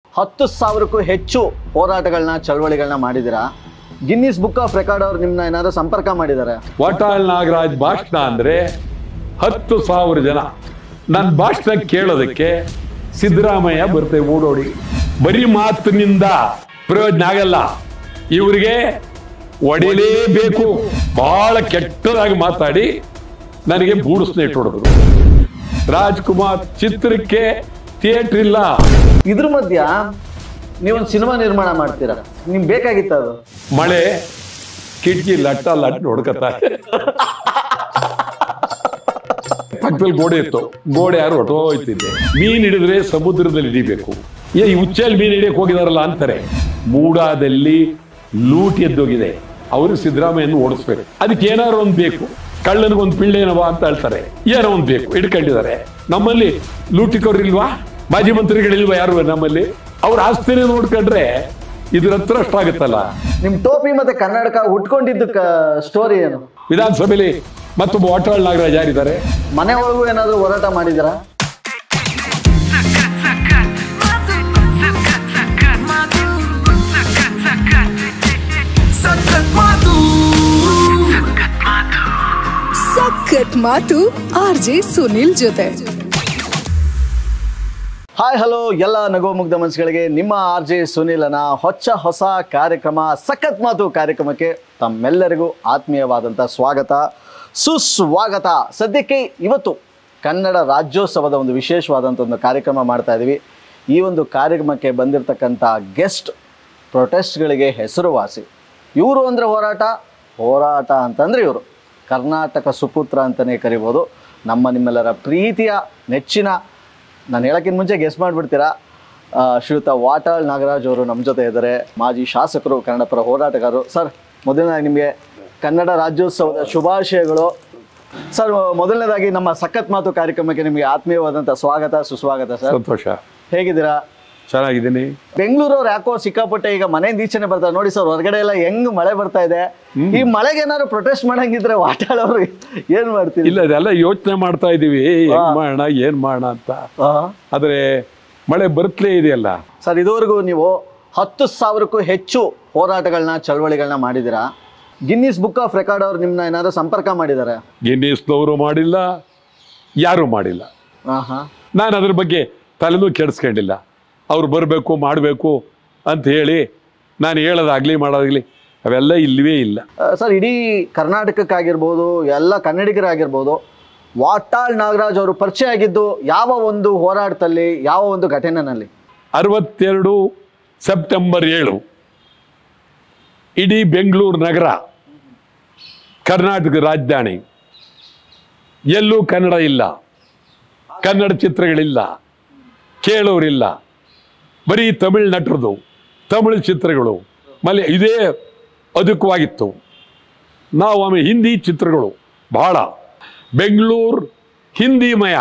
ಹತ್ತು ಸಾವಿರಕ್ಕೂ ಹೆಚ್ಚು ಹೋರಾಟಗಳನ್ನ ಚಳವಳಿಗಳನ್ನ ಮಾಡಿದ್ದೀರಾ ಗಿನ್ನಿಸ್ ಬುಕ್ ಆಫ್ ರೆಕಾರ್ಡ್ ಅವ್ರು ನಿಮ್ಮನ್ನ ಏನಾದ್ರು ಸಂಪರ್ಕ ಮಾಡಿದ್ದಾರೆ ವಾಟಾಳ್ ನಾಗರಾಜ್ ಭಾಷಣ ಅಂದ್ರೆ ಹತ್ತು ಸಾವಿರ ಜನ ನನ್ನ ಭಾಷಣ ಕೇಳೋದಕ್ಕೆ ಸಿದ್ದರಾಮಯ್ಯ ಬರ್ತೇವೆ ಓಡೋಡಿ ಬರೀ ಮಾತಿನಿಂದ ಪ್ರಯೋಜನ ಆಗಲ್ಲ ಇವರಿಗೆ ಒಡಿಲೇಬೇಕು ಬಹಳ ಕೆಟ್ಟದಾಗಿ ಮಾತಾಡಿ ನನಗೆ ಬೂಡಿಸ್ನ ಇಟ್ಟೊಡೆದ್ರು ರಾಜ್ಕುಮಾರ್ ಚಿತ್ರಕ್ಕೆ ಥಿಯೇಟರ್ ಇಲ್ಲ ಇದ್ರ ಮಧ್ಯ ನೀವೊಂದು ಸಿನಿಮಾ ನಿರ್ಮಾಣ ಮಾಡ್ತೀರಾ ನಿಮ್ಗೆ ಬೇಕಾಗಿತ್ತು ಅದು ಮಳೆ ಕಿಟಕಿ ಲಟ್ಟ ಲಟ್ ಹೊಡ್ಕತ್ತಾರೆ ಪಕ್ಕದಲ್ಲಿ ಗೋಡೆ ಇತ್ತು ಗೋಡೆ ಯಾರು ಹೊಟ್ಟೋಯ್ತಿದ್ದೆ ಮೀನ್ ಹಿಡಿದ್ರೆ ಸಮುದ್ರದಲ್ಲಿ ಹಿಡಿಬೇಕು ಏ ಈ ಉಚ್ಚಲ್ ಮೀನ್ ಹಿಡಿಯಕ್ ಹೋಗಿದಾರಲ್ಲ ಅಂತಾರೆ ಮೂಡಾದಲ್ಲಿ ಲೂಟಿ ಎದ್ದೋಗಿದೆ ಅವರು ಸಿದ್ದರಾಮಯ್ಯನ ಓಡಿಸ್ಬೇಕು ಅದಕ್ಕೆ ಏನಾರು ಒಂದ್ ಬೇಕು ಕಳ್ಳನಿಗೊಂದು ಪಿಳ್ಳೆನವ ಅಂತ ಹೇಳ್ತಾರೆ ಏನೋ ಒಂದ್ ಬೇಕು ಹಿಡ್ಕೊಂಡಿದ್ದಾರೆ ನಮ್ಮಲ್ಲಿ ಲೂಟಿಕೋರು ಇಲ್ವಾ ಮಾಜಿ ಮಂತ್ರಿಗಳಿಲ್ವಾ ಯಾರು ನಮ್ಮಲ್ಲಿ ಅವ್ರ ಆಸ್ತಿನೇ ನೋಡ್ಕೊಂಡ್ರೆ ಇದ್ರ ಹತ್ರ ಅಷ್ಟಾಗುತ್ತಲ್ಲ ನಿಮ್ ಟೋಪಿ ಮತ್ತೆ ಕನ್ನಡಕ ಉಟ್ಕೊಂಡಿದ್ದು ಸ್ಟೋರಿ ಏನು ವಿಧಾನಸಭೆಯಲ್ಲಿ ಮತ್ತೊಬ್ಬ ವಾಟಾಳ್ ನಾಗರಾಜ್ ಯಾರಿದ್ದಾರೆ ಮನೆ ಒಳಗೂ ಏನಾದ್ರು ಹೋರಾಟ ಮಾಡಿದ್ದೀರಾ ಸಖತ್ ಮಾತು ಆರ್ ಜೆ ಸುನಿಲ್ ಜೊತೆ ಹಾಯ್ ಹಲೋ ಎಲ್ಲ ನಗೋ ಮುಗ್ಧ ಮನಸ್ಸುಗಳಿಗೆ ನಿಮ್ಮ ಆರ್ ಜೆ ಸುನಿಲನ ಹೊಚ್ಚ ಹೊಸ ಕಾರ್ಯಕ್ರಮ ಸಖತ್ ಮಾತು ಕಾರ್ಯಕ್ರಮಕ್ಕೆ ತಮ್ಮೆಲ್ಲರಿಗೂ ಆತ್ಮೀಯವಾದಂಥ ಸ್ವಾಗತ ಸುಸ್ವಾಗತ ಸದ್ಯಕ್ಕೆ ಇವತ್ತು ಕನ್ನಡ ರಾಜ್ಯೋತ್ಸವದ ಒಂದು ವಿಶೇಷವಾದಂಥ ಒಂದು ಕಾರ್ಯಕ್ರಮ ಮಾಡ್ತಾ ಇದ್ದೀವಿ ಈ ಒಂದು ಕಾರ್ಯಕ್ರಮಕ್ಕೆ ಬಂದಿರತಕ್ಕಂಥ ಗೆಸ್ಟ್ ಪ್ರೊಟೆಸ್ಟ್ಗಳಿಗೆ ಹೆಸರುವಾಸಿ ಇವರು ಅಂದರೆ ಹೋರಾಟ ಹೋರಾಟ ಅಂತಂದರೆ ಇವರು ಕರ್ನಾಟಕ ಸುಪುತ್ರ ಅಂತಲೇ ಕರಿಬೋದು ನಮ್ಮ ನಿಮ್ಮೆಲ್ಲರ ಪ್ರೀತಿಯ ನೆಚ್ಚಿನ ನಾನು ಹೇಳೋಕ್ಕಿಂತ ಮುಂಚೆ ಗೆಸ್ ಮಾಡಿಬಿಡ್ತೀರಾ ಆ, ಶ್ರೀಯುತ ವಾಟಾಳ್ ನಾಗರಾಜ್ ಅವರು ನಮ್ಮ ಜೊತೆ ಇದ್ದಾರೆ ಮಾಜಿ ಶಾಸಕರು ಕನ್ನಡ ಪರ ಹೋರಾಟಗಾರರು ಸರ್ ಮೊದಲನೇದಾಗಿ ನಿಮಗೆ ಕನ್ನಡ ರಾಜ್ಯೋತ್ಸವದ ಶುಭಾಶಯಗಳು ಸರ್ ಮೊದಲನೇದಾಗಿ ನಮ್ಮ ಸಖತ್ ಮಾತು ಕಾರ್ಯಕ್ರಮಕ್ಕೆ ನಿಮಗೆ ಆತ್ಮೀಯವಾದಂಥ ಸ್ವಾಗತ ಸುಸ್ವಾಗತ ಸರ್ ಸಂತೋಷ ಹೇಗಿದ್ದೀರಾ ಚೆನ್ನಾಗಿದ್ದೀನಿ ಬೆಂಗಳೂರವ್ರು ಯಾಕೋ ಸಿಕ್ಕಾಪಟ್ಟೆ ಈಗ ಮನೆಯಿಂದ ಈಚೆನೆ ಬರ್ತಾರೆ ನೋಡಿ ಸರ್ ಹೊರಗಡೆ ಎಲ್ಲ ಹೆಂಗ್ ಮಳೆ ಬರ್ತಾ ಇದೆ ಈ ಮಳೆಗೆ ಏನಾದ್ರು ಪ್ರೊಟೆಸ್ಟ್ ಮಾಡಂಗಿದ್ರೆ ವಾಟಾಳ್ ಅವರು ಏನ್ ಮಾಡ್ತೀರಿ ಇಲ್ಲ ಇದೆಲ್ಲ ಯೋಚನೆ ಮಾಡ್ತಾ ಇದೀವಿ ಹೆಂಗ್ ಮಾಡೋಣ ಏನ್ ಮಾಡೋಣ ಅಂತ ಆ? ಆದ್ರೆ ಮಳೆ ಬರ್ತಲೇ ಇದೆಯಲ್ಲ ಸರ್ ಇದುವರೆಗೂ ನೀವು ಹತ್ತು ಸಾವಿರಕ್ಕೂ ಹೆಚ್ಚು ಹೋರಾಟಗಳನ್ನ ಚಳವಳಿಗಳನ್ನ ಮಾಡಿದ್ದೀರಾ ಗಿನ್ನಿಸ್ ಬುಕ್ ಆಫ್ ರೆಕಾರ್ಡ್ ಅವ್ರು ನಿಮ್ಮನ್ನ ಏನಾದ್ರು ಸಂಪರ್ಕ ಮಾಡಿದ್ದಾರೆ ಗಿನ್ನಿಸ್ನವರು ಮಾಡಿಲ್ಲ ಯಾರು ಮಾಡಿಲ್ಲ ಹಾಂ ಹಾಂ ನಾನು ಅದ್ರ ಬಗ್ಗೆ ತಲೆನೂ ಕೆಡಿಸ್ಕೊಂಡಿಲ್ಲ ಅವ್ರು ಬರಬೇಕು ಮಾಡಬೇಕು ಅಂತ ಹೇಳಿ ನಾನು ಹೇಳೋದಾಗ್ಲಿ ಮಾಡೋದಾಗ್ಲಿ ಅವೆಲ್ಲ ಇಲ್ಲವೇ ಇಲ್ಲ ಸರ್ ಇಡೀ ಕರ್ನಾಟಕಕ್ಕಾಗಿರ್ಬೋದು ಎಲ್ಲ ಕನ್ನಡಿಗರಾಗಿರ್ಬೋದು ವಾಟಾಳ್ ನಾಗರಾಜ್ ಅವರು ಪರಿಚಯ ಆಗಿದ್ದು ಯಾವ ಒಂದು ಹೋರಾಟದಲ್ಲಿ ಯಾವ ಒಂದು ಘಟನೆನಲ್ಲಿ ಅರವತ್ತೆರಡು ಸೆಪ್ಟೆಂಬರ್ ಏಳು ಇಡೀ ಬೆಂಗಳೂರು ನಗರ ಕರ್ನಾಟಕ ರಾಜಧಾನಿ ಎಲ್ಲೂ ಕನ್ನಡ ಇಲ್ಲ ಕನ್ನಡ ಚಿತ್ರಗಳಿಲ್ಲ ಕೇಳೋರಿಲ್ಲ ಬರೀ ತಮಿಳ್ ನಟರದು ತಮಿಳು ಚಿತ್ರಗಳು ಮಲೆ ಇದೇ ಅಧಿಕವಾಗಿತ್ತು ನಾವು ಆಮೇಲೆ ಹಿಂದಿ ಚಿತ್ರಗಳು ಬಹಳ ಬೆಂಗಳೂರು ಹಿಂದಿಮಯ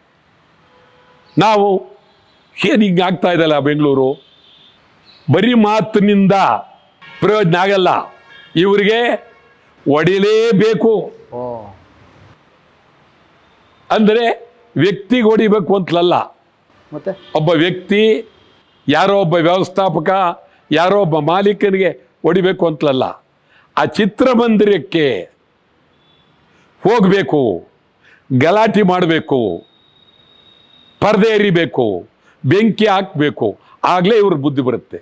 ನಾವು ಏನು ಹಿಂಗೆ ಆಗ್ತಾ ಇದೆಯಲ್ಲ ಬೆಂಗಳೂರು ಬರೀ ಮಾತಿನಿಂದ ಪ್ರಯೋಜನ ಆಗಲ್ಲ ಇವರಿಗೆ ಒಡಿಲೇಬೇಕು ಓ ಅಂದರೆ ವ್ಯಕ್ತಿಗೆ ಹೊಡಿಬೇಕು ಅಂತಲಲ್ಲ ಮತ್ತೆ ಒಬ್ಬ ವ್ಯಕ್ತಿ ಯಾರೋ ಒಬ್ಬ ವ್ಯವಸ್ಥಾಪಕ ಯಾರೋ ಒಬ್ಬ ಮಾಲೀಕನಿಗೆ ಹೊಡಿಬೇಕು ಅಂತಲಲ್ಲ ಆ ಚಿತ್ರಮಂದಿರಕ್ಕೆ ಹೋಗಬೇಕು ಗಲಾಟೆ ಮಾಡಬೇಕು ಪರದೆ ಎರಿಬೇಕು ಬೆಂಕಿ ಹಾಕಬೇಕು ಆಗಲೇ ಇವ್ರ ಬುದ್ಧಿ ಬರುತ್ತೆ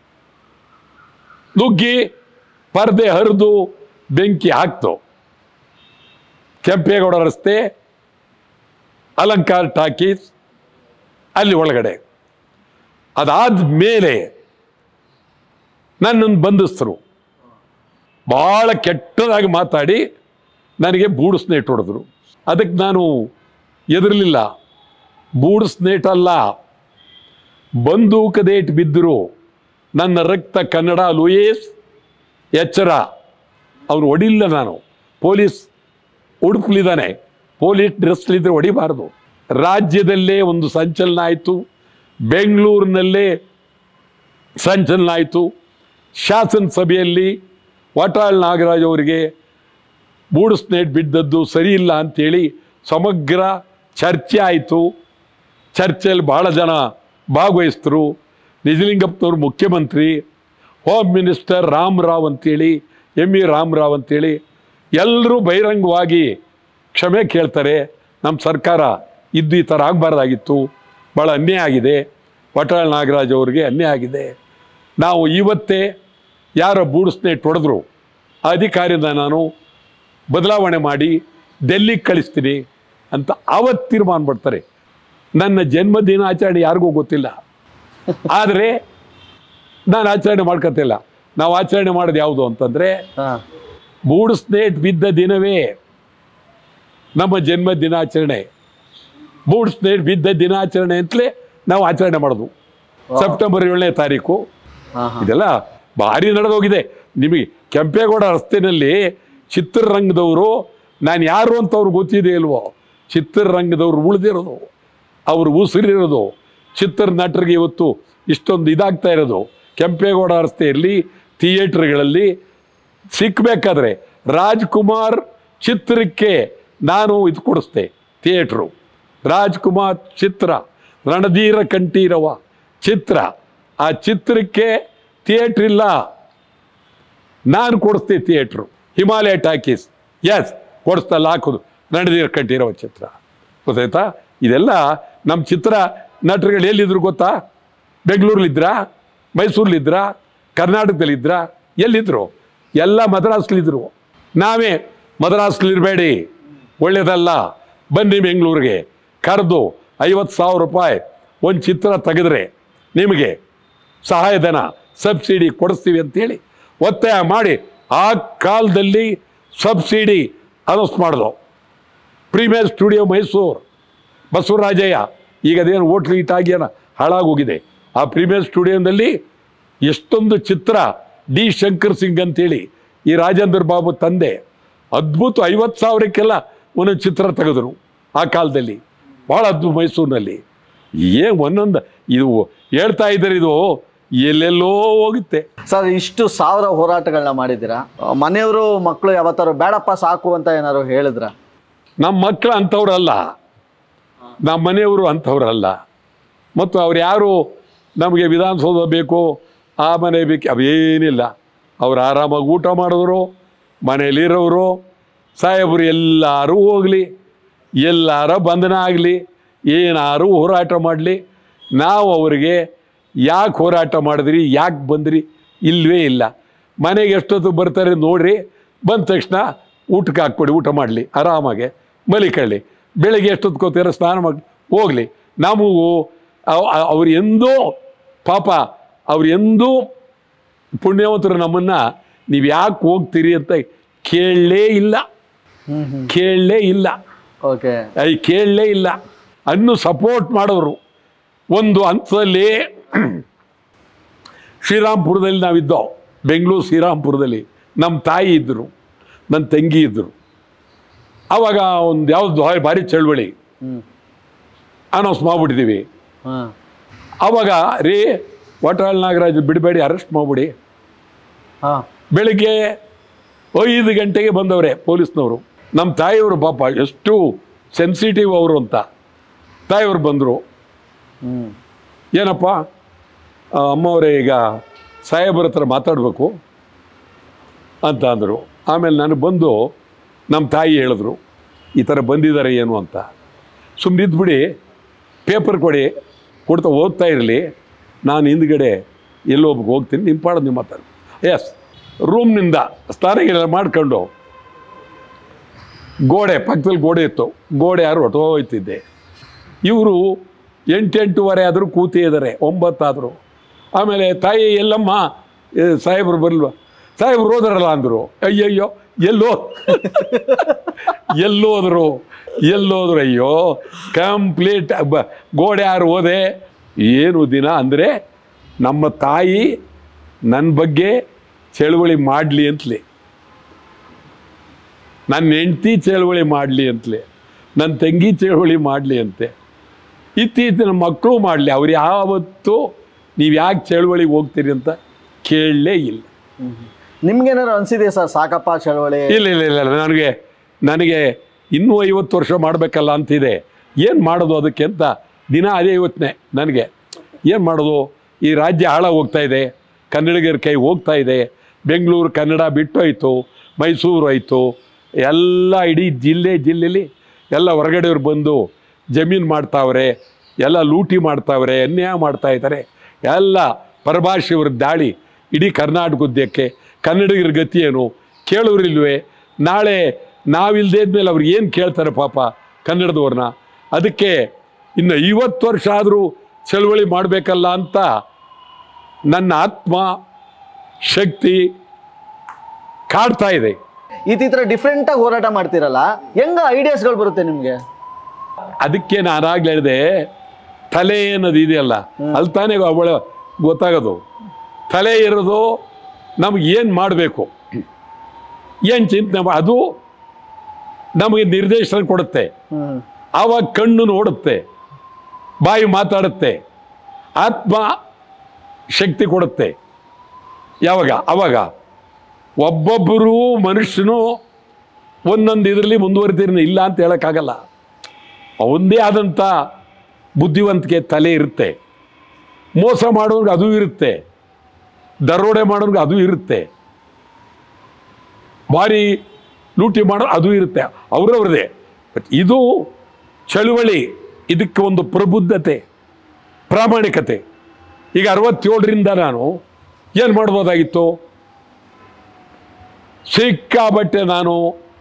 ನುಗ್ಗಿ ಪರದೆ ಹರಿದು ಬೆಂಕಿ ಹಾಕ್ತು ಕೆಂಪೇಗೌಡ ರಸ್ತೆ ಅಲಂಕಾರ ಟಾಕೀಸ್ ಅಲ್ಲಿ ಒಳಗಡೆ ಅದಾದ ಮೇಲೆ ನನ್ನನ್ನು ಬಂಧಿಸ್ತರು ಭಾಳ ಕೆಟ್ಟದಾಗಿ ಮಾತಾಡಿ ನನಗೆ ಬೂಡಿಸ್ನೇಟ್ ಹೊಡೆದ್ರು ಅದಕ್ಕೆ ನಾನು ಎದುರಲಿಲ್ಲ ಬೂಡಿಸ್ನೇಟ್ ಅಲ್ಲ ಬಂದೂಕದೇಟ್ ಬಿದ್ದರು ನನ್ನ ರಕ್ತ ಕನ್ನಡ ಲೂಯೇಸ್ ಎಚ್ಚರ ಅವನು ಹೊಡಿಲ್ಲ ನಾನು ಪೊಲೀಸ್ ಉಡುಪಲಿದ್ದಾನೆ ಪೊಲೀಸ್ ಡ್ರೆಸ್ಲಿದ್ರೆ ಹೊಡಿಬಾರ್ದು ರಾಜ್ಯದಲ್ಲೇ ಒಂದು ಸಂಚಲನ ಆಯಿತು ಬೆಂಗಳೂರಿನಲ್ಲೇ ಸಂಚಲನ ಆಯಿತು ಶಾಸನ ಸಭೆಯಲ್ಲಿ ವಾಟಾಳ್ ನಾಗರಾಜ್ ಅವರಿಗೆ ಮೂಡು ಸ್ನೇಟ್ ಬಿದ್ದದ್ದು ಸರಿ ಇಲ್ಲ ಅಂತೇಳಿ ಸಮಗ್ರ ಚರ್ಚೆ ಆಯಿತು ಚರ್ಚೆಯಲ್ಲಿ ಬಹಳ ಜನ ಭಾಗವಹಿಸಿದ್ರು ನಿಜಲಿಂಗಪ್ಪನವ್ರು ಮುಖ್ಯಮಂತ್ರಿ ಹೋಮ್ ಮಿನಿಸ್ಟರ್ ರಾಮ್ ರಾವ್ ಅಂತೇಳಿ ಎಮ್ ಇ ರಾಮ್ ರಾವ್ ಅಂತೇಳಿ ಎಲ್ಲರೂ ಬಹಿರಂಗವಾಗಿ ಕ್ಷಮೆ ಕೇಳ್ತಾರೆ ನಮ್ಮ ಸರ್ಕಾರ ಇದ್ದು ಈ ಥರ ಆಗಬಾರ್ದಾಗಿತ್ತು ಭಾಳ ಅನ್ಯಾಯ ಆಗಿದೆ ವಟಾಳ್ ನಾಗರಾಜ್ ಅವ್ರಿಗೆ ಅನ್ಯಾಯ ಆಗಿದೆ ನಾವು ಇವತ್ತೇ ಯಾರ ಬೂಡ್ಸ್ನೇಟ್ ಹೊಡೆದ್ರು ಆ ಅಧಿಕಾರಿಯಿಂದ ನಾನು ಬದಲಾವಣೆ ಮಾಡಿ ಡೆಲ್ಲಿಗೆ ಕಳಿಸ್ತೀನಿ ಅಂತ ಆವತ್ತು ತೀರ್ಮಾನ ಮಾಡ್ತಾರೆ ನನ್ನ ಜನ್ಮ ದಿನಾಚರಣೆ ಯಾರಿಗೂ ಗೊತ್ತಿಲ್ಲ ಆದರೆ ನಾನು ಆಚರಣೆ ಮಾಡ್ಕೊತಿಲ್ಲ ನಾವು ಆಚರಣೆ ಮಾಡೋದು ಯಾವುದು ಅಂತಂದರೆ ಹಾ ಮೂಡು ಸ್ನೇಟ್ ಬಿದ್ದ ದಿನವೇ ನಮ್ಮ ಜನ್ಮ ದಿನಾಚರಣೆ ಮೂಡು ಸ್ನೇಟ್ ಬಿದ್ದ ದಿನಾಚರಣೆ ಅಂತಲೇ ನಾವು ಆಚರಣೆ ಮಾಡೋದು ಸೆಪ್ಟೆಂಬರ್ ಏಳನೇ ತಾರೀಕು ಹಾ ಹಾ ಇದೆಲ್ಲ ಭಾರಿ ನಡೆದೋಗಿದೆ ನಿಮಗೆ ಕೆಂಪೇಗೌಡ ರಸ್ತೆಯಲ್ಲಿ ಚಿತ್ರರಂಗದವರು ನಾನು ಯಾರು ಅಂತ ಅವ್ರಿಗೆ ಗೊತ್ತಿದೆ ಇಲ್ವೋ ಚಿತ್ರರಂಗದವ್ರು ಉಳಿದಿರೋದು ಅವ್ರು ಉಸಿರಿರೋದು ಚಿತ್ರ ನಟರಿಗೆ ಇವತ್ತು ಇಷ್ಟೊಂದು ಇದಾಗ್ತಾ ಇರೋದು ಕೆಂಪೇಗೌಡ ರಸ್ತೆಯಲ್ಲಿ ಥಿಯೇಟ್ರ್ಗಳಲ್ಲಿ ಸಿಕ್ಕಬೇಕಾದ್ರೆ ರಾಜ್ಕುಮಾರ್ ಚಿತ್ರಕ್ಕೆ ನಾನು ಇದು ಕೊಡಿಸ್ದೆ ಥಿಯೇಟ್ರು ರಾಜ್ಕುಮಾರ್ ಚಿತ್ರ ರಣಧೀರ ಕಂಠೀರವ ಚಿತ್ರ ಆ ಚಿತ್ರಕ್ಕೆ ಥಿಯೇಟ್ರ್ ಇಲ್ಲ ನಾನು ಕೊಡಿಸ್ತೆ ಥಿಯೇಟ್ರು ಹಿಮಾಲಯ ಟಾಕೀಸ್ ಎಸ್ ಕೊಡಿಸ್ತಲ್ಲ ಹಾಕೋದು ರಣಧೀರ ಕಂಠೀರವ ಚಿತ್ರ ಗೊತ್ತಾಯ್ತಾ ಇದೆಲ್ಲ ನಮ್ಮ ಚಿತ್ರ ನಟರುಗಳು ಎಲ್ಲಿದ್ರು ಗೊತ್ತಾ ಬೆಂಗಳೂರಲ್ಲಿದ್ರಾ ಮೈಸೂರಲ್ಲಿದ್ರಾ ಕರ್ನಾಟಕದಲ್ಲಿದ್ರಾ ಎಲ್ಲಿದ್ರು ಎಲ್ಲ ಮದ್ರಾಸ್ಲಿದ್ರು ನಾವೇ ಮದ್ರಾಸ್ಲಿರಬೇಡಿ ಒಳ್ಳೇದಲ್ಲ ಬನ್ನಿ ಬೆಂಗಳೂರಿಗೆ ಕರೆದು ಐವತ್ತು ಸಾವಿರ ರೂಪಾಯಿ ಒಂದು ಚಿತ್ರ ತೆಗೆದ್ರೆ ನಿಮಗೆ ಸಹಾಯಧನ ಸಬ್ಸಿಡಿ ಕೊಡಿಸ್ತೀವಿ ಅಂತೇಳಿ ಒತ್ತಾಯ ಮಾಡಿ ಆ ಕಾಲದಲ್ಲಿ ಸಬ್ಸಿಡಿ ಅನೌನ್ಸ್ ಮಾಡಿದ್ರು ಪ್ರೀಮಿಯರ್ ಸ್ಟುಡಿಯೋ ಮೈಸೂರು ಬಸವರಾಜಯ್ಯ ಈಗ ಅದೇನು ಹೋಟ್ಲ್ ಇಟ್ಟಾಗಿ ಏನೋ ಹಾಳಾಗೋಗಿದೆ ಆ ಪ್ರೀಮಿಯರ್ ಸ್ಟುಡಿಯೋದಲ್ಲಿ ಎಷ್ಟೊಂದು ಚಿತ್ರ ಡಿ ಶಂಕರ್ ಸಿಂಗ್ ಅಂತೇಳಿ ಈ ರಾಜೇಂದ್ರ ಬಾಬು ತಂದೆ ಅದ್ಭುತ ಐವತ್ತು ಸಾವಿರಕ್ಕೆಲ್ಲ ಒಂದೊಂದು ಚಿತ್ರ ತೆಗೆದ್ರು ಆ ಕಾಲದಲ್ಲಿ ಭಾಳ ಅದ್ಭುತ ಮೈಸೂರಿನಲ್ಲಿ ಏನು ಒಂದೊಂದು ಇದು ಹೇಳ್ತಾ ಇದ್ದಾರೆ ಇದು ಎಲ್ಲೆಲ್ಲೋ ಹೋಗುತ್ತೆ ಸರ್ ಇಷ್ಟು ಸಾವಿರ ಹೋರಾಟಗಳನ್ನ ಮಾಡಿದ್ದೀರಾ ಮನೆಯವರು ಮಕ್ಕಳು ಯಾವತ್ತಾರು ಬೇಡಪ್ಪ ಸಾಕು ಅಂತ ಏನಾದ್ರು ಹೇಳಿದ್ರ ನಮ್ಮ ಮಕ್ಕಳು ಅಂಥವ್ರಲ್ಲ ನಮ್ಮ ಮನೆಯವರು ಅಂಥವ್ರಲ್ಲ ಮತ್ತು ಅವ್ರು ಯಾರು ನಮಗೆ ವಿಧಾನಸೌಧ ಬೇಕು ಆ ಮನೆ ಬೇಕು ಅವೇನಿಲ್ಲ ಅವ್ರು ಆರಾಮಾಗಿ ಊಟ ಮಾಡಿದ್ರು ಮನೇಲಿರೋರು ಸಾಹೇಬರು ಎಲ್ಲರೂ ಹೋಗಲಿ ಎಲ್ಲಾರ ಬಂಧನ ಆಗಲಿ ಏನಾರು ಹೋರಾಟ ಮಾಡಲಿ ನಾವು ಅವರಿಗೆ ಯಾಕೆ ಹೋರಾಟ ಮಾಡಿದ್ರಿ ಯಾಕೆ ಬಂದ್ರಿ ಇಲ್ವೇ ಇಲ್ಲ ಮನೆಗೆ ಎಷ್ಟೊತ್ತು ಬರ್ತಾರೆ ನೋಡ್ರಿ ಬಂದ ತಕ್ಷಣ ಊಟಕ್ಕೆ ಹಾಕ್ಕೊಡಿ ಊಟ ಮಾಡಲಿ ಆರಾಮಾಗೆ ಮಲಿಕೊಳ್ಳಿ ಬೆಳಿಗ್ಗೆ ಎಷ್ಟೊತ್ತು ಕೂತೀರ ಸ್ನಾನ ಮಾಡಿ ಹೋಗಲಿ ನಮಗೂ ಅವ್- ಅವ್- ಅವ್ರು ಎಂದೂ ಪಾಪ ಅವ್ರು ಎಂದೂ ಪುಣ್ಯವಂತರು ನಮ್ಮನ್ನು ನೀವು ಯಾಕೆ ಹೋಗ್ತೀರಿ ಅಂತ ಕೇಳಲೇ ಇಲ್ಲ ಹ್ಮ್ ಹ್ಮ್ ಕೇಳಲೇ ಇಲ್ಲ ಓಕೆ ಐ ಕೇಳಲೇ ಇಲ್ಲ ಅನ್ನು ಸಪೋರ್ಟ್ ಮಾಡೋರು ಒಂದು ಹಂತದಲ್ಲಿ ಶ್ರೀರಾಮ್ಪುರದಲ್ಲಿ ನಾವಿದ್ದೋ ಬೆಂಗಳೂರು ಶ್ರೀರಾಮ್ಪುರದಲ್ಲಿ ನಮ್ಮ ತಾಯಿ ಇದ್ದರು ನನ್ನ ತಂಗಿ ಇದ್ದರು ಆವಾಗ ಒಂದು ಯಾವ್ದು ಭಾರಿ ಚಳುವಳಿ ಹ್ಮ್ ಅನೌನ್ಸ್ ಮಾಡಿಬಿಟ್ಟಿದ್ದೀವಿ ಹಾ ಆವಾಗ ರೀ ವಾಟಾಳ್ ನಾಗರಾಜ್ ಬಿಡಬೇಡಿ ಅರೆಸ್ಟ್ ಮಾಡಿಬಿಡಿ ಹಾ ಬೆಳಿಗ್ಗೆ ಐದು ಗಂಟೆಗೆ ಬಂದವರೆ ಪೊಲೀಸ್ನವರು ನಮ್ಮ ತಾಯಿಯವರು ಪಾಪ ಎಷ್ಟು ಸೆನ್ಸಿಟಿವ್ ಅವರು ಅಂತ ತಾಯಿಯವರು ಬಂದರು ಹ್ಮ್ ಏನಪ್ಪ ಆ, ಅಮ್ಮವರೇ ಈಗ ಸಾಹೇಬರ ಹತ್ರ ಮಾತಾಡಬೇಕು ಅಂತ ಅಂದರು ಆಮೇಲೆ ನಾನು ಬಂದು ನಮ್ಮ ತಾಯಿ ಹೇಳಿದ್ರು ಈ ಥರ ಬಂದಿದ್ದಾರೆ ಏನು ಅಂತ ಸುಮ್ಮನೆ ಇದ್ಬಿಡಿ ಪೇಪರ್ ಕೊಡಿ ಕೊಡ್ತಾ ಓದ್ತಾ ಇರಲಿ ನಾನು ಹಿಂದ್ಗಡೆ ಎಲ್ಲೋಗಿ ಹೋಗ್ತೀನಿ ನಿಮ್ಮ ಪಾಡೋದು ನಿಮ್ಮ ಮಾತಾಡು ಎಸ್ ರೂಮ್ನಿಂದ ಸ್ನಾನಗಳೆಲ್ಲ ಮಾಡ್ಕೊಂಡು ಗೋಡೆ ಪಕ್ಕದಲ್ಲಿ ಗೋಡೆ ಇತ್ತು ಗೋಡೆ ಯಾರು ಹೊಟ್ಟೋಯ್ತಿದ್ದೆ ಇವರು ಎಂಟೆಂಟುವರೆ ಆದರೂ ಕೂತೇ ಇದ್ದಾರೆ ಒಂಬತ್ತಾದರು ಆಮೇಲೆ ತಾಯಿ ಎಲ್ಲಮ್ಮ ಏ, ಸಾಹೇಬ್ರು ಬರಲ್ವ ಸಾಹೇಬ್ರು ಹೋದ್ರಲ್ಲ ಅಂದರು ಅಯ್ಯಯ್ಯೋ ಎಲ್ಲೋ ಎಲ್ಲೋದ್ರು ಎಲ್ಲೋದ್ರು ಅಯ್ಯೋ ಕಂಪ್ಲೀಟ್ ಬ ಗೋಡೆ ಯಾರು ಹೋದೆ ಏನು ದಿನ ಅಂದರೆ ನಮ್ಮ ತಾಯಿ ನನ್ನ ಬಗ್ಗೆ ಚಳುವಳಿ ಮಾಡಲಿ ಅಂತಲೇ ನನ್ನ ಹೆಂಡ್ತಿ ಚಳುವಳಿ ಮಾಡಲಿ ಅಂತಲೇ ನನ್ನ ತಂಗಿ ಚಳುವಳಿ ಮಾಡಲಿ ಅಂತೆ ಇತ್ತೀಚಿನ ಮಕ್ಕಳು ಮಾಡಲಿ ಅವ್ರು ಯಾವತ್ತೂ ನೀವು ಯಾಕೆ ಚಳುವಳಿಗೆ ಹೋಗ್ತೀರಿ ಅಂತ ಕೇಳಲೇ ಇಲ್ಲ ನಿಮ್ಗೇನಾದ್ರು ಅನ್ಸಿದೆಯಾ ಸರ್ ಸಾಕಪ್ಪ ಚಳವಳಿ ಇಲ್ಲ ಇಲ್ಲ ಇಲ್ಲ ಇಲ್ಲ, ನನಗೆ ನನಗೆ ಇನ್ನೂ ಐವತ್ತು ವರ್ಷ ಮಾಡಬೇಕಲ್ಲ ಅಂತಿದೆ ಏನು ಮಾಡೋದು ಅದಕ್ಕೆ ಅಂತ ದಿನ ಅದೇ ಇವತ್ತನೇ ನನಗೆ ಏನು ಮಾಡೋದು ಈ ರಾಜ್ಯ ಹಾಳ ಹೋಗ್ತಾ ಇದೆ ಕನ್ನಡಿಗರ ಕೈ ಹೋಗ್ತಾ ಇದೆ ಬೆಂಗಳೂರು ಕನ್ನಡ ಬಿಟ್ಟೋಯ್ತು ಮೈಸೂರು ಆಯಿತು ಎಲ್ಲ ಇಡೀ ಜಿಲ್ಲೆ ಜಿಲ್ಲೆಲಿ ಎಲ್ಲ ಹೊರಗಡೆಯವ್ರು ಬಂದು ಜಮೀನು ಮಾಡ್ತಾವ್ರೆ ಎಲ್ಲ ಲೂಟಿ ಮಾಡ್ತಾವ್ರೆ ಅನ್ಯಾಯ ಮಾಡ್ತಾ ಇದ್ದಾರೆ ಎಲ್ಲ ಪರಭಾಷೆಯವ್ರ ದಾಳಿ ಇಡೀ ಕರ್ನಾಟಕದ್ದಕ್ಕೆ ಕನ್ನಡಿಗರ ಗತಿ ಏನು ಕೇಳೋರಿಲ್ವೇ ನಾಳೆ ನಾವಿಲ್ದೇ ಇದ್ಮೇಲೆ ಅವ್ರು ಏನು ಕೇಳ್ತಾರೆ ಪಾಪ ಕನ್ನಡದವ್ರನ್ನ ಅದಕ್ಕೆ ಇನ್ನು ಐವತ್ತು ವರ್ಷ ಆದರೂ ಚಳವಳಿ ಮಾಡಬೇಕಲ್ಲ ಅಂತ ನನ್ನ ಆತ್ಮ ಶಕ್ತಿ ಕಾಡ್ತಾ ಇದೆ ಈ ತರ ಡಿಫ್ರೆಂಟ್ ಆಗಿ ಹೋರಾಟ ಮಾಡ್ತಿರಲ್ಲ ಹೆಂಗ ಐಡಿಯಾಸ್ಗಳು ಬರುತ್ತೆ ನಿಮ್ಗೆ ಅದಕ್ಕೆ ನಾನಾಗ್ಲೇ ಹೇಳಿದೆ ತಲೆ ಅನ್ನೋದು ಇದೆಯಲ್ಲ ಅಲ್ಲಿ ತಾನೇ ಅವಳ ಗೊತ್ತಾಗೋದು ತಲೆ ಇರೋದು ನಮ್ಗೆ ಏನು ಮಾಡಬೇಕು ಏನು ಚಿಂತನೆ ಮಾ- ಅದು ನಮಗೆ ನಿರ್ದೇಶನ ಕೊಡುತ್ತೆ ಹ್ಮ್ ಆವಾಗ ಕಣ್ಣು ನೋಡುತ್ತೆ ಬಾಯಿ ಮಾತಾಡುತ್ತೆ ಆತ್ಮ ಶಕ್ತಿ ಕೊಡುತ್ತೆ ಯಾವಾಗ ಅವಾಗ ಒಬ್ಬೊಬ್ಬರು ಮನುಷ್ಯನು ಒಂದೊಂದು ಇದರಲ್ಲಿ ಮುಂದುವರಿತೀರಿ ಇಲ್ಲ ಅಂತ ಹೇಳೋಕ್ಕಾಗಲ್ಲ ಅವಂದೇ ಆದಂಥ ಬುದ್ಧಿವಂತಿಕೆ ತಲೆ ಇರುತ್ತೆ ಮೋಸ ಮಾಡೋರ್ಗೆ ಅದು ಇರುತ್ತೆ ದರೋಡೆ ಮಾಡೋರ್ಗೆ ಅದು ಇರುತ್ತೆ ಭಾರಿ ಲೂಟಿ ಮಾಡೋ ಅದು ಇರುತ್ತೆ ಅವ್ರವ್ರದೇ ಬಟ್ ಇದು ಚಳುವಳಿ ಇದಕ್ಕೆ ಒಂದು ಪ್ರಬುದ್ಧತೆ ಪ್ರಾಮಾಣಿಕತೆ ಈಗ ಅರವತ್ತೇಳರಿಂದ ನಾನು ಏನು ಮಾಡ್ಬೋದಾಗಿತ್ತು ಸಿಕ್ಕಾಬಟ್ಟೆ ನಾನು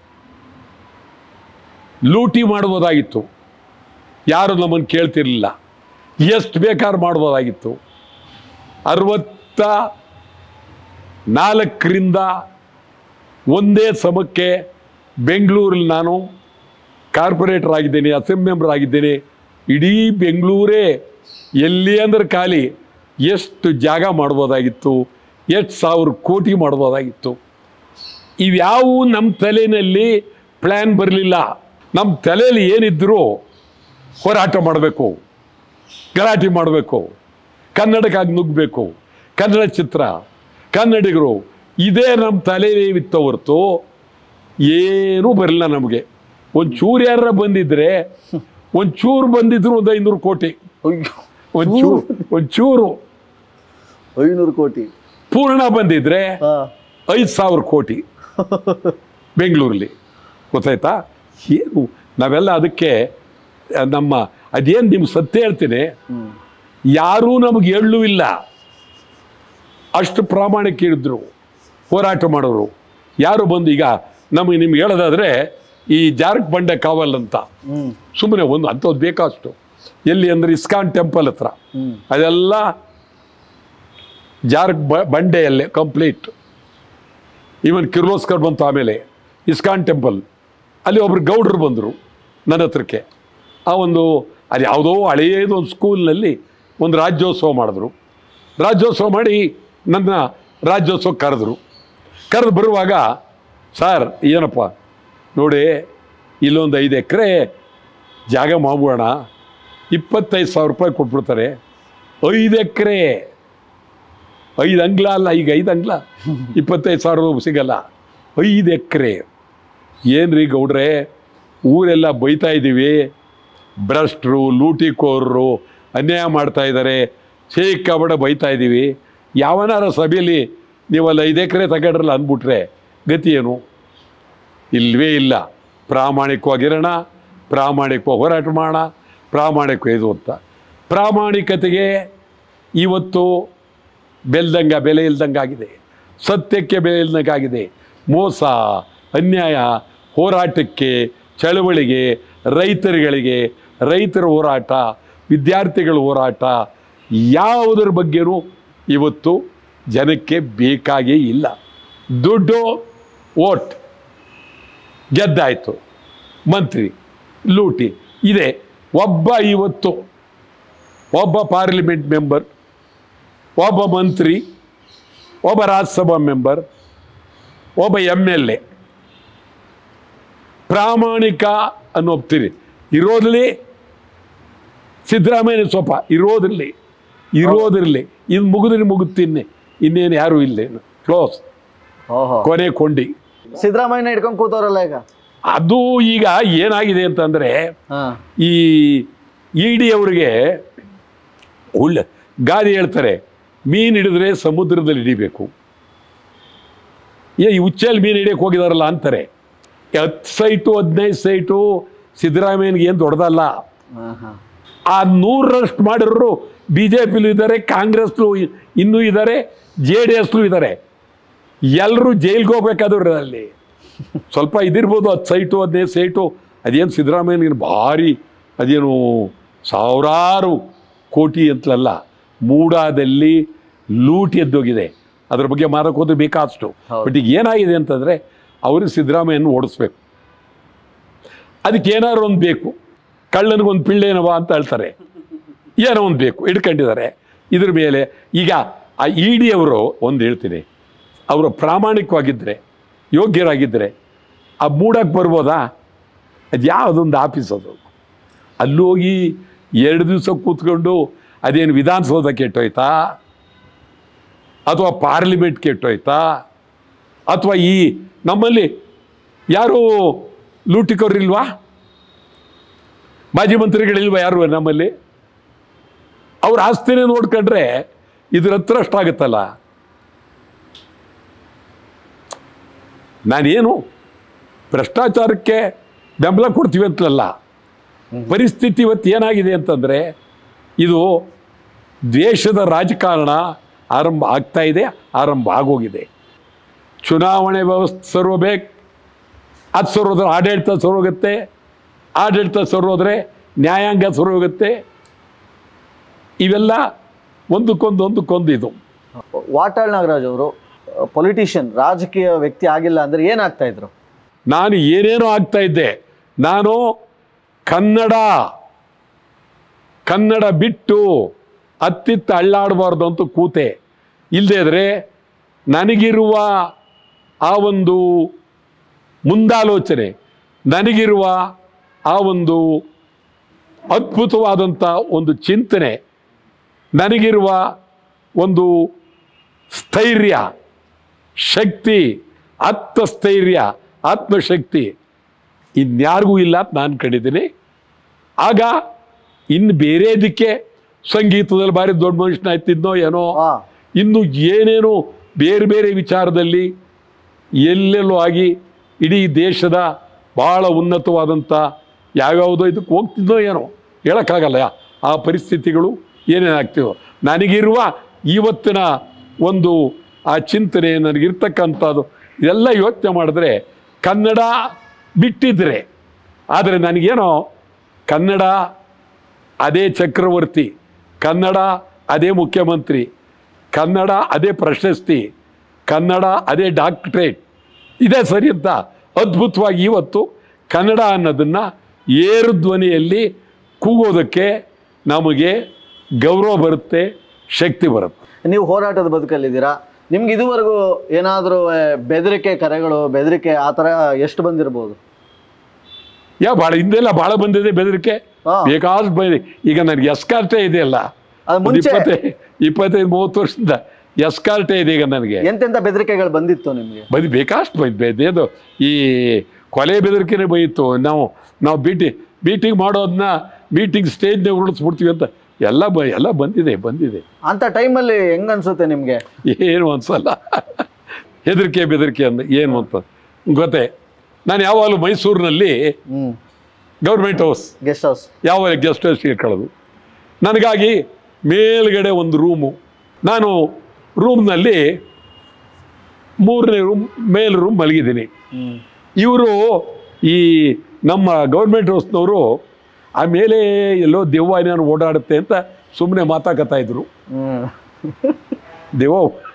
ಲೂಟಿ ಮಾಡ್ಬೋದಾಗಿತ್ತು ಯಾರು ನಮ್ಮನ್ನು ಕೇಳ್ತಿರ್ಲಿಲ್ಲ ಎಷ್ಟು ಬೇಕಾದ್ರೂ ಮಾಡ್ಬೋದಾಗಿತ್ತು ಅರವತ್ತ ನಾಲ್ಕರಿಂದ ಒಂದೇ ಸಮಕ್ಕೆ ಬೆಂಗಳೂರಲ್ಲಿ ನಾನು ಕಾರ್ಪೊರೇಟರ್ ಆಗಿದ್ದೇನೆ ಅಸೆಂಬ್ಲಿ ಮೆಂಬರ್ ಆಗಿದ್ದೇನೆ ಇಡೀ ಬೆಂಗಳೂರೇ ಎಲ್ಲಿ ಅಂದ್ರೆ ಖಾಲಿ ಎಷ್ಟು ಜಾಗ ಮಾಡ್ಬೋದಾಗಿತ್ತು ಎಷ್ಟು ಸಾವಿರ ಕೋಟಿ ಮಾಡ್ಬೋದಾಗಿತ್ತು ಇವ್ಯಾವು ನಮ್ಮ ತಲೆಯಲ್ಲಿ ಪ್ಲ್ಯಾನ್ ಬರಲಿಲ್ಲ ನಮ್ಮ ತಲೆಯಲ್ಲಿ ಏನಿದ್ರೂ ಹೋರಾಟ ಮಾಡಬೇಕು ಗಲಾಟೆ ಮಾಡಬೇಕು ಕನ್ನಡಕ್ಕಾಗಿ ನುಗ್ಗಬೇಕು ಕನ್ನಡ ಚಿತ್ರ ಕನ್ನಡಿಗರು ಇದೇ ನಮ್ಮ ತಲೆಯಲ್ಲಿ ಇತ್ತು ಹೊರತು ಏನೂ ಬರಲಿಲ್ಲ ನಮಗೆ ಒಂದು ಚೂರು ಯಾರ ಬಂದಿದ್ರೆ ಒಂದು ಚೂರು ಬಂದಿದ್ರು ಒಂದು ಐನೂರು ಕೋಟಿ ಅಯ್ಯೋ ಒಂದು ಚೂರು ಒಂದು ಚೂರು ಐನೂರು ಕೋಟಿ ಪೂರ್ಣ ಬಂದಿದ್ರೆ ಹಾ ಐದು ಸಾವಿರ ಕೋಟಿ ಬೆಂಗಳೂರಲ್ಲಿ ಗೊತ್ತಾಯ್ತಾ ಏನು ನಾವೆಲ್ಲ ಅದಕ್ಕೆ ಆ, ನಮ್ಮ ಅದೇನು ನಿಮ್ಗೆ ಸತ್ಯ ಹೇಳ್ತೀನಿ ಹ್ಮ್ ಯಾರೂ ನಮಗೆ ಎಳ್ಳು ಇಲ್ಲ ಅಷ್ಟು ಪ್ರಾಮಾಣಿಕ ಇದ್ರು ಹೋರಾಟ ಮಾಡೋರು ಯಾರು ಬಂದು ಈಗ ನಮಗೆ ನಿಮ್ಗೆ ಹೇಳೋದಾದ್ರೆ ಈ ಜಾರಕ್ ಬಂಡೆ ಕಾವಲ್ ಅಂತ ಹ್ಮ್ ಸುಮ್ಮನೆ ಒಂದು ಅಂಥದ್ದು ಬೇಕಷ್ಟು ಎಲ್ಲಿ ಅಂದರೆ ಇಸ್ಕಾನ್ ಟೆಂಪಲ್ ಹತ್ರ ಹ್ಮ್ ಅದೆಲ್ಲ ಜಾರ್ಕ್ ಬ ಬಂಡೆಯಲ್ಲೇ ಕಂಪ್ಲೀಟ್ ಈವನ್ ಕಿರ್ಲೋಸ್ಕರ್ ಬಂತು ಆಮೇಲೆ ಇಸ್ಕಾನ್ ಟೆಂಪಲ್ ಅಲ್ಲಿ ಒಬ್ರು ಗೌಡ್ರು ಬಂದರು ನನ್ನ ಹತ್ರಕ್ಕೆ ಆ ಒಂದು ಅದು ಯಾವುದೋ ಹಳೆಯದು ಒಂದು ಸ್ಕೂಲ್ನಲ್ಲಿ ಒಂದು ರಾಜ್ಯೋತ್ಸವ ಮಾಡಿದ್ರು ರಾಜ್ಯೋತ್ಸವ ಮಾಡಿ ನನ್ನ ರಾಜ್ಯೋತ್ಸವ ಕರೆದ್ರು ಕರೆದು ಬರುವಾಗ ಸರ್ ಏನಪ್ಪ ನೋಡಿ ಇಲ್ಲೊಂದು ಐದು ಎಕರೆ ಜಾಗ ಮಾಡ್ಬೋಣ ಇಪ್ಪತ್ತೈದು ಸಾವಿರ ರೂಪಾಯಿ ಕೊಟ್ಬಿಡ್ತಾರೆ ಐದು ಎಕರೆ ಐದು ಅಂಗ್ಲ ಅಲ್ಲ ಈಗ ಐದು ಅಂಗ್ಲ ಇಪ್ಪತ್ತೈದು ಸಾವಿರ ರೂಪಾಯಿ ಸಿಗಲ್ಲ ಐದು ಎಕರೆ ಏನ್ರಿ ಗೌಡ್ರೆ ಊರೆಲ್ಲ ಬೈತಾ ಇದ್ದೀವಿ ಭ್ರಷ್ಟರು ಲೂಟಿಕೋರರು ಅನ್ಯಾಯ ಮಾಡ್ತಾ ಇದ್ದಾರೆ ಸಿಕ್ಕಾಬಡ ಬೈತಾ ಇದ್ದೀವಿ ಯಾವನಾರ ಸಭೆಯಲ್ಲಿ ನೀವಲ್ಲಿ ಐದು ಎಕರೆ ತಗೊಂಡ್ರಲ್ಲ ಅಂದ್ಬಿಟ್ರೆ ಗತಿ ಏನು ಇಲ್ವೇ ಇಲ್ಲ ಪ್ರಾಮಾಣಿಕವಾಗಿರೋಣ ಪ್ರಾಮಾಣಿಕವಾಗಿ ಹೋರಾಟ ಮಾಡೋಣ ಪ್ರಾಮಾಣಿಕ ಇದು ಅಂತ ಪ್ರಾಮಾಣಿಕತೆಗೆ ಇವತ್ತು ಬೆಲ್ದಂಗ ಬೆಲೆ ಇಲ್ದಂಗಾಗಿದೆ ಸತ್ಯಕ್ಕೆ ಬೆಲೆ ಇಲ್ದಂಗಾಗಿದೆ ಮೋಸ ಅನ್ಯಾಯ ಹೋರಾಟಕ್ಕೆ ಚಳವಳಿಗೆ ರೈತರುಗಳಿಗೆ ರೈತರ ಹೋರಾಟ ವಿದ್ಯಾರ್ಥಿಗಳ ಹೋರಾಟ ಯಾವುದರ ಬಗ್ಗೆನೂ ಇವತ್ತು ಜನಕ್ಕೆ ಬೇಕಾಗೇ ಇಲ್ಲ ದುಡ್ಡು ಓಟ್ ಗೆದ್ದಾಯಿತು ಮಂತ್ರಿ ಲೂಟಿ ಇದೆ ಒಬ್ಬ ಇವತ್ತು ಒಬ್ಬ ಪಾರ್ಲಿಮೆಂಟ್ ಮೆಂಬರ್ ಒಬ್ಬ ಮಂತ್ರಿ ಒಬ್ಬ ರಾಜ್ಯಸಭಾ ಮೆಂಬರ್ ಒಬ್ಬ ಎಮ್ ಎಲ್ ಎ ಪ್ರಾಮಾಣಿಕ ಅನ್ನೋ ಒಪ್ತೀರಿ ಇರೋದ್ರಲ್ಲಿ ಸಿದ್ದರಾಮಯ್ಯ ಸ್ವಲ್ಪ ಇರೋದ್ರಲ್ಲಿ ಇರೋದ್ರಲ್ಲಿ ಇದು ಮುಗಿದ್ರೆ ಮುಗುತ್ತೀನಿ ಇನ್ನೇನು ಯಾರೂ ಇಲ್ಲ ಕ್ಲೋಸ್ ಓಹೋ ಕೊನೆ ಕೊಂಡಿ ಸಿದ್ದರಾಮಯ್ಯನ ಹಿಡ್ಕೊಂಡು ಕೂತವ್ರಲ್ಲ ಈಗ ಅದು ಈಗ ಏನಾಗಿದೆ ಅಂತಂದರೆ ಹಾ ಈ ಇ ಡಿ ಅವರಿಗೆ ಒಳ್ಳೆ ಗಾದಿ ಹೇಳ್ತಾರೆ ಮೀನು ಹಿಡಿದ್ರೆ ಸಮುದ್ರದಲ್ಲಿ ಹಿಡಿಬೇಕು ಏ ಈ ಉಚ್ಚಲ್ಲಿ ಮೀನು ಹಿಡಿಯಕ್ಕೆ ಹೋಗಿದಾರಲ್ಲ ಅಂತಾರೆ ಈ ಹತ್ತು ಸೈಟು ಹದಿನೈದು ಸೈಟು ಸಿದ್ದರಾಮಯ್ಯನಿಗೆ ಏನು ದೊಡ್ಡದಲ್ಲ ಹಾ ಹಾ ಆ ನೂರರಷ್ಟು ಮಾಡಿರೋರು ಬಿ ಜೆ ಪಿಲೂ ಇದ್ದಾರೆ ಕಾಂಗ್ರೆಸ್ಲು ಇನ್ನೂ ಇದ್ದಾರೆ ಜೆ ಡಿ ಎಸ್ಲು ಇದ್ದಾರೆ ಎಲ್ಲರೂ ಜೈಲ್ಗೆ ಹೋಗ್ಬೇಕಾದ್ರು ಅಲ್ಲಿ ಸ್ವಲ್ಪ ಇದಿರ್ಬೋದು ಹತ್ತು ಸೈಟು ಹದಿನೈದು ಸೈಟು ಅದೇನು ಸಿದ್ದರಾಮಯ್ಯನಿಗೆ ಭಾರಿ ಅದೇನು ಸಾವಿರಾರು ಕೋಟಿ ಅಂತಲಲ್ಲ ಮೂಡಾದಲ್ಲಿ ಲೂಟಿ ಎದ್ದೋಗಿದೆ ಅದ್ರ ಬಗ್ಗೆ ಮಾರಕ್ಕೆ ಹೋದ್ರೆ ಬೇಕಾದಷ್ಟು ಹೌದು. ಬಟ್ ಈಗ ಏನಾಗಿದೆ ಅಂತಂದರೆ ಅವರು ಸಿದ್ದರಾಮಯ್ಯನ ಓಡಿಸ್ಬೇಕು ಅದಕ್ಕೆ ಏನಾದ್ರು ಒಂದು ಬೇಕು ಕಳ್ಳನಿಗೊಂದು ಪಿಳ್ಳೆನವ ಅಂತ ಹೇಳ್ತಾರೆ ಏನೋ ಒಂದು ಬೇಕು ಇಟ್ಕೊಂಡಿದ್ದಾರೆ ಇದ್ರ ಮೇಲೆ ಈಗ ಆ ಇ ಡಿ ಅವರು ಒಂದು ಹೇಳ್ತೀನಿ ಅವರು ಪ್ರಾಮಾಣಿಕವಾಗಿದ್ದರೆ ಯೋಗ್ಯರಾಗಿದ್ದರೆ ಆ ಮೂಡಕ್ಕೆ ಬರ್ಬೋದಾ ಅದು ಯಾವುದೊಂದು ಆಫೀಸ್ ಅದು ಅಲ್ಲಿ ಹೋಗಿ ಎರಡು ದಿವಸ ಕೂತ್ಕೊಂಡು ಅದೇನು ವಿಧಾನಸೌಧ ಕೆಟ್ಟೋಯ್ತಾ ಅಥವಾ ಪಾರ್ಲಿಮೆಂಟ್ ಕೆಟ್ಟೋಯ್ತಾ ಅಥವಾ ಈ ನಮ್ಮಲ್ಲಿ ಯಾರು ಲೂಟಿಕೋರಿಲ್ವಾ ಮಾಜಿ ಮಂತ್ರಿಗಳಿಲ್ವಾ ಯಾರು ನಮ್ಮಲ್ಲಿ ಅವ್ರ ಆಸ್ತಿನೇ ನೋಡ್ಕೊಂಡ್ರೆ ಇದ್ರ ಹತ್ರ ಅಷ್ಟಾಗುತ್ತಲ್ಲ ನಾನೇನು ಭ್ರಷ್ಟಾಚಾರಕ್ಕೆ ಬೆಂಬಲ ಕೊಡ್ತೀವಿ ಅಂತಲಲ್ಲ ಪರಿಸ್ಥಿತಿ ಇವತ್ತು ಏನಾಗಿದೆ ಅಂತಂದರೆ ಇದು ದೇಶದ ರಾಜಕಾರಣ ಆರಂಭ ಆಗ್ತಾ ಇದೆ ಆರಂಭ ಆಗೋಗಿದೆ ಚುನಾವಣೆ ವ್ಯವಸ್ಥೆ ಸರ್ವಬೇಕು ಅದು ಸರೋದ್ರೆ ಆಡಳಿತ ಸರೋಗುತ್ತೆ ಆಡಳಿತ ಸರೋದ್ರೆ ನ್ಯಾಯಾಂಗ ಸರೋಗುತ್ತೆ ಇವೆಲ್ಲ ಒಂದಕ್ಕೊಂದು ಒಂದಕ್ಕೊಂದು ಇದು ವಾಟಾಳ್ ನಾಗರಾಜ್ ಅವರು ಪೊಲಿಟಿಷಿಯನ್ ರಾಜಕೀಯ ವ್ಯಕ್ತಿ ಆಗಿಲ್ಲ ಅಂದ್ರೆ ಏನಾಗ್ತಾ ಇದ್ರು ನಾನು ಏನೇನೋ ಆಗ್ತಾ ಇದ್ದೆ ನಾನು ಕನ್ನಡ ಕನ್ನಡ ಬಿಟ್ಟು ಅತ್ತಿತ್ತ ಅಳ್ಳಾಡಬಾರ್ದು ಅಂತ ಕೂತೆ ಇಲ್ಲದೇ ಇದ್ರೆ ನನಗಿರುವ ಆ ಒಂದು ಮುಂದಾಲೋಚನೆ ನನಗಿರುವ ಆ ಒಂದು ಅದ್ಭುತವಾದಂಥ ಒಂದು ಚಿಂತನೆ ನನಗಿರುವ ಒಂದು ಸ್ಥೈರ್ಯ ಶಕ್ತಿ ಆತ್ಮಸ್ಥೈರ್ಯ ಆತ್ಮಶಕ್ತಿ ಇನ್ಯಾರಿಗೂ ಇಲ್ಲ ಅಂತ ನಾನು ಕಂಡಿದ್ದೀನಿ ಆಗ ಇನ್ನು ಬೇರೆದಕ್ಕೆ ಸಂಗೀತದಲ್ಲಿ ಭಾರಿ ದೊಡ್ಡ ಮನುಷ್ಯನಾಯ್ತಿದ್ನೋ ಏನೋ ಹಾ ಇನ್ನು ಏನೇನೋ ಬೇರೆ ಬೇರೆ ವಿಚಾರದಲ್ಲಿ ಎಲ್ಲೆಲ್ಲೋ ಆಗಿ ಇಡೀ ದೇಶದ ಭಾಳ ಉನ್ನತವಾದಂಥ ಯಾವ್ಯಾವುದೋ ಇದಕ್ಕೆ ಹೋಗ್ತಿದ್ದೋ ಏನೋ ಹೇಳೋಕ್ಕಾಗಲ್ಲ ಆ ಪರಿಸ್ಥಿತಿಗಳು ಏನೇನಾಗ್ತಿವೋ ನನಗಿರುವ ಇವತ್ತಿನ ಒಂದು ಆ ಚಿಂತನೆ ನನಗಿರ್ತಕ್ಕಂಥದ್ದು ಇದೆಲ್ಲ ಯೋಚನೆ ಮಾಡಿದ್ರೆ ಕನ್ನಡ ಬಿಟ್ಟಿದ್ರೆ ಆದರೆ ನನಗೇನೋ ಕನ್ನಡ ಅದೇ ಚಕ್ರವರ್ತಿ ಕನ್ನಡ ಅದೇ ಮುಖ್ಯಮಂತ್ರಿ ಕನ್ನಡ ಅದೇ ಪ್ರಶಸ್ತಿ ಕನ್ನಡ ಅದೇ ಡಾಕ್ಟ್ರೇಟ್ ಇದೇ ಸರಿ ಅಂತ ಅದ್ಭುತವಾಗಿ ಇವತ್ತು ಕನ್ನಡ ಅನ್ನೋದನ್ನು ಏರು ಧ್ವನಿಯಲ್ಲಿ ಕೂಗೋದಕ್ಕೆ ನಮಗೆ ಗೌರವ ಬರುತ್ತೆ ಶಕ್ತಿ ಬರುತ್ತೆ ನೀವು ಹೋರಾಟದ ಬದುಕಲ್ಲಿದ್ದೀರಾ ನಿಮ್ಗೆ ಇದುವರೆಗೂ ಏನಾದರೂ ಬೆದರಿಕೆ ಕರೆಗಳು ಬೆದರಿಕೆ ಆ ಥರ ಎಷ್ಟು ಬಂದಿರ್ಬೋದು ಯಾ ಭಾಳ ಹಿಂದೆಲ್ಲ ಭಾಳ ಬಂದಿದೆ ಬೆದರಿಕೆ ಹಾ. ಬೇಕಾದಷ್ಟು ಬಂದಿದೆ ಈಗ ನನಗೆ ಎಸ್ಕಾರ್ಟೇ ಇದೆಯಲ್ಲ ಅದು ಒಂದು ಮುಂಚೆ ಇಪ್ಪತ್ತೈ ಇಪ್ಪತ್ತೈದು ಮೂವತ್ತು ವರ್ಷದಿಂದ ಎಸ್ಕಾರ್ಟೇ ಇದೆ ಈಗ ನನಗೆ ಎಂತೆಂಥ ಬೆದರಿಕೆಗಳು ಬಂದಿತ್ತು ನಿಮಗೆ ಬದಿ ಬೇಕಷ್ಟು ಬೈದು ಇದು ಈ ಕೊಲೆ ಬೆದರಿಕೆನೇ ಬೈಯಿತು ನಾವು ನಾವು ಬೀಟಿ ಮೀಟಿಂಗ್ ಮಾಡೋದನ್ನ ಮೀಟಿಂಗ್ ಸ್ಟೇಜ್ನಾಗ ಉರುಳಿಸ್ಬಿಡ್ತೀವಿ ಅಂತ ಎಲ್ಲ ಬ ಎಲ್ಲ ಬಂದಿದೆ ಬಂದಿದೆ ಅಂಥ ಟೈಮಲ್ಲಿ ಹೆಂಗ್ ಅನ್ಸುತ್ತೆ ನಿಮಗೆ ಏನು ಅನ್ಸಲ್ಲ ಹೆದರಿಕೆ ಬೆದರಿಕೆ ಅಂದ ಏನು ಅಂತ ಗೊತ್ತೇ ನಾನು ಯಾವಾಗಲೂ ಮೈಸೂರಿನಲ್ಲಿ ಹ್ಞೂ ಗೌರ್ಮೆಂಟ್ ಹೌಸ್ ಗೆಸ್ಟ್ ಹೌಸ್ ಯಾವ ಗೆಸ್ಟ್ ಹೌಸ್ ಇಟ್ಕೊಳ್ಳೋದು ನನಗಾಗಿ ಮೇಲ್ಗಡೆ ಒಂದು ರೂಮು ನಾನು ರೂಮ್ನಲ್ಲಿ ಮೂರನೇ ರೂಮ್ ಮೇಲ್ ರೂಮ್ ಮಲಗಿದ್ದೀನಿ ಹ್ಞೂ ಇವರು ಈ ನಮ್ಮ ಗೌರ್ಮೆಂಟ್ ಹೌಸ್ನವರು ಆ ಮೇಲೆ ಎಲ್ಲೋ ದೆವ್ವ ಏನೇನು ಓಡಾಡುತ್ತೆ ಅಂತ ಸುಮ್ಮನೆ ಮಾತಾಕತ್ತಾ ಇದ್ರು ಹ್ಞೂ ದೆವ್ವ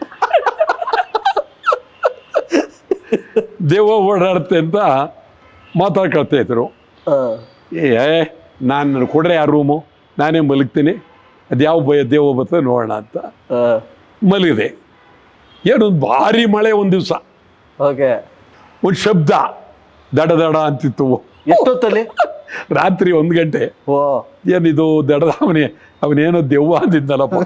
ದೆವ್ವ ಓಡಾಡುತ್ತೆ ಅಂತ ಮಾತಾಡ್ಕೊಳ್ತಾ ಇದ್ರು ಏ ನಾನು ಕೊಡ್ರೆ ಆ ರೂಮು ನಾನೇ ಮಲಗ್ತೀನಿ ಅದು ಯಾವ ಭಯ ದೇವ ಬರ್ತದೆ ನೋಡೋಣ ಅಂತ ಮಲಗಿದೆ ಏನೊಂದು ಭಾರಿ ಮಳೆ ಒಂದು ದಿವಸ ಓಕೆ ಒಂದು ಶಬ್ದ ದಡ ದಡ ಅಂತಿತ್ತು ಎಷ್ಟೊತ್ತಲ್ಲಿ ರಾತ್ರಿ ಒಂದು ಗಂಟೆ ಓ ಏನಿದು ದಡದ ಅವನೇ ಅವನೇನೋ ದೆವ್ವ ಅಂದಿದ್ದಲ್ಲಪ್ಪ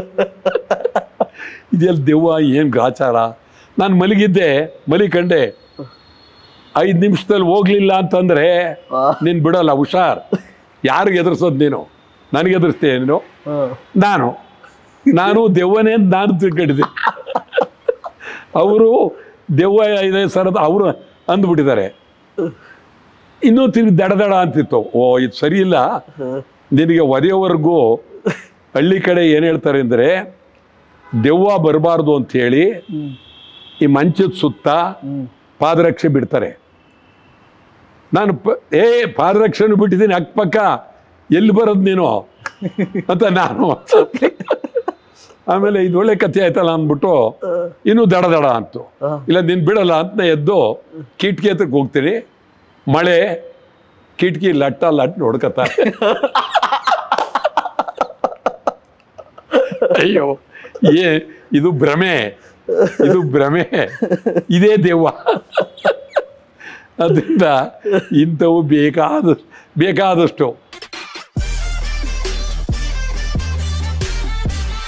ಇದೆಲ್ಲ ದೆವ್ವ ಏನು ಗ್ರಾಚಾರ ನಾನು ಮಲಗಿದ್ದೆ ಮಲಿಕಂಡೆ ಐದು ನಿಮಿಷದಲ್ಲಿ ಹೋಗ್ಲಿಲ್ಲ ಅಂತಂದ್ರೆ ಆ. ನೀನು ಬಿಡಲ್ಲ ಹುಷಾರ್ ಯಾರಿಗೆ ಎದುರಿಸೋದು ನೀನು ನನಗೆ ಎದುರಿಸ್ತೀಯ ನೀನು ಹ್ಮ್. ನಾನು ನಾನು ದೆವ್ವನೇ ಅಂತ ನಾನು ತಿಳ್ಕೊಂಡಿದ್ದೆ ಅವರು ದೆವ್ವ ಇದೆ ಸರ್ ಅಂತ ಅವರು ಅಂದ್ಬಿಟ್ಟಿದ್ದಾರೆ ಇನ್ನೂ ತಿರುಗಿ ದಡ ದಡ ಅಂತಿತ್ತು ಓ ಇದು ಸರಿ ಇಲ್ಲ ನಿನಗೆ ಒದೆಯವರೆಗೂ ಹಳ್ಳಿ ಕಡೆ ಏನು ಹೇಳ್ತಾರೆ ಅಂದರೆ ದೆವ್ವ ಬರಬಾರ್ದು ಅಂಥೇಳಿ ಈ ಮಂಚದ ಸುತ್ತ ಪಾದರಕ್ಷೆ ಬಿಡ್ತಾರೆ ನಾನು ಪ ಏ ಪಾದರಕ್ಷೆನೂ ಬಿಟ್ಟಿದ್ದೀನಿ ಅಕ್ಕಪಕ್ಕ ಎಲ್ಲಿ ಬರೋದು ನೀನು ಅಂತ ನಾನು ಆಮೇಲೆ ಇದು ಒಳ್ಳೆ ಕಥೆ ಆಯ್ತಲ್ಲ ಅಂದ್ಬಿಟ್ಟು ಇನ್ನೂ ದಡ ದಡ ಅಂತು ಇಲ್ಲ ನೀನು ಬಿಡಲ್ಲ ಅಂತ ನಾ ಎದ್ದು ಕಿಟಕಿ ಹತ್ರಕ್ಕೆ ಹೋಗ್ತೀನಿ ಮಳೆ ಕಿಟಕಿ ಲಟ್ಟ ಲಟ್ ನೋಡ್ಕತ್ತಾರೆ ಅಯ್ಯೋ ಏ ಇದು ಭ್ರಮೆ ಇದು ಭ್ರಮೆ ಇದೇ ದೆವ್ವ ಅದರಿಂದ ಇಂಥವು ಬೇಕಾದ ಬೇಕಾದಷ್ಟು